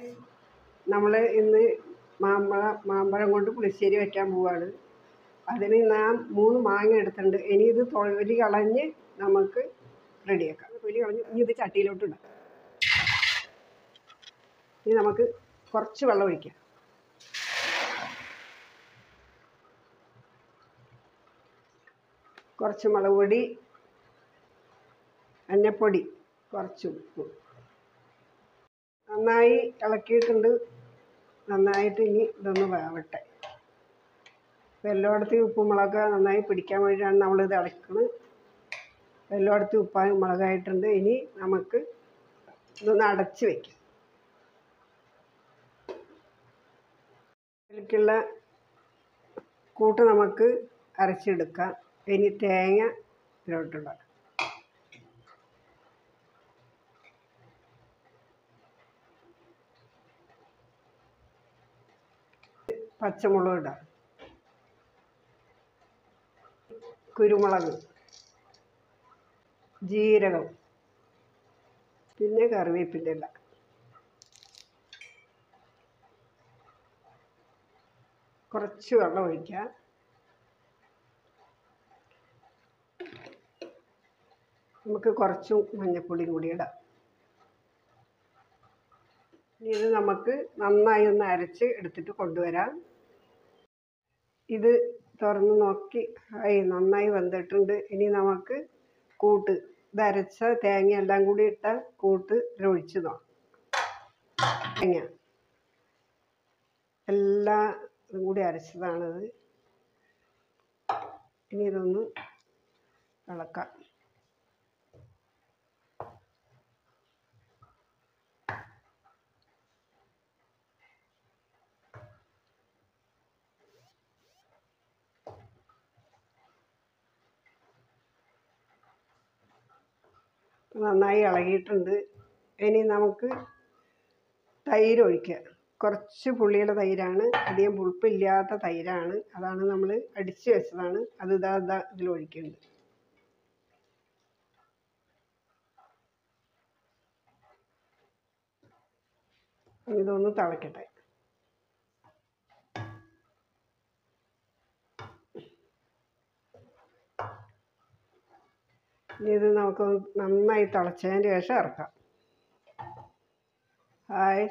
നമ്മൾ ഇന്ന് മാമ്പഴ മാമ്പഴം കൊണ്ട് പുളിശ്ശേരി വയ്ക്കാൻ പോവാണ് അതിന് ഞാൻ മൂന്ന് മാങ്ങ എടുത്തിട്ടുണ്ട് ഇനി ഇത് തൊലി കളഞ്ഞ് നമുക്ക് റെഡിയാക്കാം തൊലി കളഞ്ഞ് ഇനി ഇത് ചട്ടിയിലോട്ട് ഇടാം ഇനി നമുക്ക് കുറച്ച് വെള്ളം ഒഴിക്കാം കുറച്ച് മുളക് പൊടി മഞ്ഞപ്പൊടി കുറച്ച് ഉപ്പ് നന്നായി ഇളക്കിയിട്ടുണ്ട് നന്നായിട്ട് ഇനി ഇതൊന്ന് വേവട്ടെ അപ്പോൾ എല്ലായിടത്തും ഉപ്പും മുളക് നന്നായി പിടിക്കാൻ വേണ്ടിയിട്ടാണ് നമ്മളിത് ഇളക്കുന്നത് എല്ലായിടത്തും ഉപ്പായും മുളകായിട്ടുണ്ട് ഇനി നമുക്ക് ഇതൊന്ന് അടച്ച് വയ്ക്കാം ഇതിലേക്കുള്ള കൂട്ട് നമുക്ക് അരച്ചെടുക്കാം ഇനി തേങ്ങ ഇതിലോട്ടുണ്ടാക്കാം പച്ചമുളക് ഇടാം കുരുമുളക് ജീരകം പിന്നെ കറിവേപ്പിൻ്റെ ഇല കുറച്ച് വെള്ളം ഒഴിക്കുക നമുക്ക് കുറച്ച് മഞ്ഞൾപ്പൊടി കൂടി ഇടാം ഇനി ഇത് നമുക്ക് നന്നായി ഒന്ന് അരച്ച് എടുത്തിട്ട് കൊണ്ടുവരാം ഇത് തുറന്ന് നോക്കി ആയി നന്നായി വെന്തിട്ടുണ്ട് ഇനി നമുക്ക് കൂട്ട് ഇത് അരച്ച തേങ്ങ എല്ലാം കൂടി ഇട്ട കൂട്ട് ഒഴിച്ച് നോക്കാം തേങ്ങ എല്ലാം ഇതും കൂടി അരച്ചതാണിത് ഇനി ഇതൊന്ന് ഇളക്കാം നന്നായി ഇളകിയിട്ടുണ്ട് ഇനി നമുക്ക് തൈര് ഒഴിക്കുക കുറച്ച് പുളിയുടെ തൈരാണ് അധികം പുളിപ്പില്ലാത്ത തൈരാണ് അതാണ് നമ്മൾ അടിച്ച് വെച്ചതാണ് അത് ഇതാ ഇതാ ഇതിൽ ഒഴിക്കുന്നുണ്ട് ഇതൊന്ന് തിളക്കട്ടെ ഇനി ഇത് നമുക്ക് നന്നായി തിളച്ചതിന് ശേഷം ഇറക്കാം ഹായ്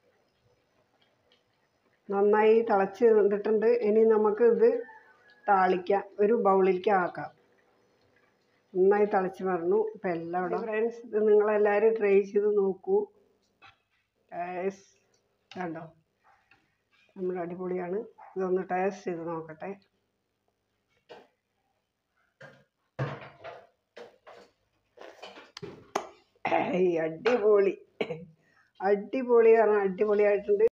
നന്നായി തിളച്ച് വന്നിട്ടുണ്ട് ഇനി നമുക്ക് ഇത് താളിക്കാം ഒരു ബൗളിലേക്ക് ആക്കാം നന്നായി തിളച്ച് വരണു ഇപ്പം എല്ലാം ഇവിടെ ഫ്രണ്ട്സ് ഇത് നിങ്ങളെല്ലാവരും ട്രൈ ചെയ്ത് നോക്കൂ ടേസ് കണ്ടോ നമ്മൾ അടിപൊളിയാണ് ഇതൊന്ന് ടേസ്റ്റ് ചെയ്ത് നോക്കട്ടെ ഏയ് അടിപൊളി അടിപൊളി പറഞ്ഞാൽ അടിപൊളിയായിട്ടുണ്ട്